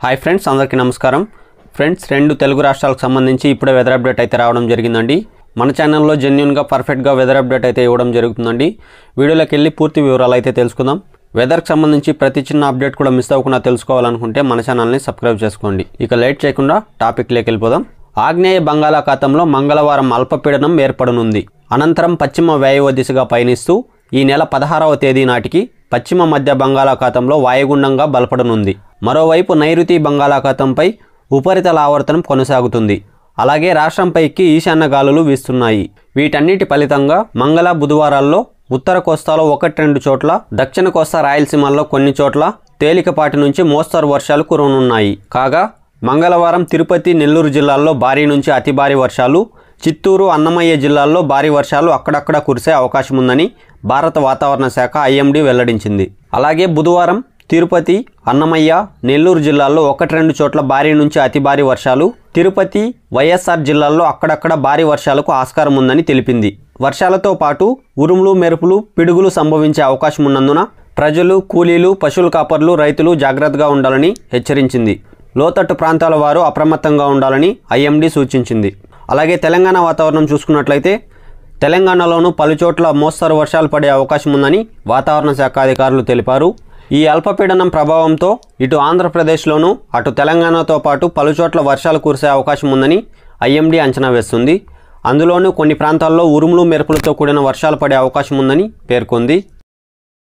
hi friends అందరికీ నమస్కారం friends రెండు తెలుగు రాష్ట్రాలకు సంబంధించి ఇప్పుడే వెదర్ అప్డేట్ అయితే రావడం జరిగిందండి మన ఛానల్లో జెన్యున్గా పర్ఫెక్ట్గా వెదర్ అప్డేట్ అయితే ఇవ్వడం జరుగుతుందండి వీడియోలోకి వెళ్ళి పూర్తి వివరాలు అయితే తెలుసుకుందాం వెదర్కి సంబంధించి ప్రతి చిన్న అప్డేట్ కూడా మిస్ అవ్వకుండా తెలుసుకోవాలనుకుంటే మన ఛానల్ని సబ్స్క్రైబ్ చేసుకోండి ఇక లేట్ చేయకుండా టాపిక్లోకి వెళ్ళిపోదాం ఆగ్నేయ బంగాళాఖాతంలో మంగళవారం అల్పపీడనం ఏర్పడనుంది అనంతరం పశ్చిమ వాయువ్య దిశగా పయనిస్తూ ఈ నెల పదహారవ తేదీ నాటికి పశ్చిమ మధ్య బంగాళాఖాతంలో వాయుగుండంగా బలపడనుంది మరోవైపు నైరుతి బంగాళాఖాతంపై ఉపరితల ఆవర్తనం కొనసాగుతుంది అలాగే రాష్ట్రంపైకి ఈశాన్య గాలులు వీస్తున్నాయి వీటన్నిటి ఫలితంగా మంగళ బుధవారాల్లో ఉత్తర కోస్తాలో ఒకటి రెండు చోట్ల దక్షిణ కోస్తా రాయలసీమల్లో కొన్ని చోట్ల తేలికపాటి నుంచి మోస్తరు వర్షాలు కురవనున్నాయి కాగా మంగళవారం తిరుపతి నెల్లూరు జిల్లాల్లో భారీ నుంచి అతి భారీ వర్షాలు చిత్తూరు అన్నమయ్య జిల్లాల్లో భారీ వర్షాలు అక్కడక్కడ కురిసే అవకాశం ఉందని భారత వాతావరణ శాఖ ఐఎండీ వెల్లడించింది అలాగే బుధవారం తిరుపతి అన్నమయ్య నెల్లూరు జిల్లాల్లో ఒకటి రెండు చోట్ల భారీ నుంచి అతి భారీ వర్షాలు తిరుపతి వైఎస్ఆర్ జిల్లాల్లో అక్కడక్కడ భారీ వర్షాలకు ఆస్కారం ఉందని తెలిపింది వర్షాలతో పాటు ఉరుములు మెరుపులు పిడుగులు సంభవించే అవకాశం ఉన్నందున ప్రజలు కూలీలు పశువుల కాపర్లు రైతులు జాగ్రత్తగా ఉండాలని హెచ్చరించింది లోతట్టు ప్రాంతాల వారు అప్రమత్తంగా ఉండాలని ఐఎండీ సూచించింది అలాగే తెలంగాణ వాతావరణం చూసుకున్నట్లయితే తెలంగాణలోనూ పలుచోట్ల మోస్తరు వర్షాలు పడే అవకాశం ఉందని వాతావరణ శాఖ అధికారులు తెలిపారు ఈ అల్పపీడనం ప్రభావంతో ఇటు ఆంధ్రప్రదేశ్లోనూ అటు తెలంగాణతో పాటు పలుచోట్ల వర్షాలు కురిసే అవకాశం ఉందని ఐఎండీ అంచనా వేస్తుంది అందులోనూ కొన్ని ప్రాంతాల్లో ఉరుములు మెరుపులతో కూడిన వర్షాలు పడే అవకాశం ఉందని పేర్కొంది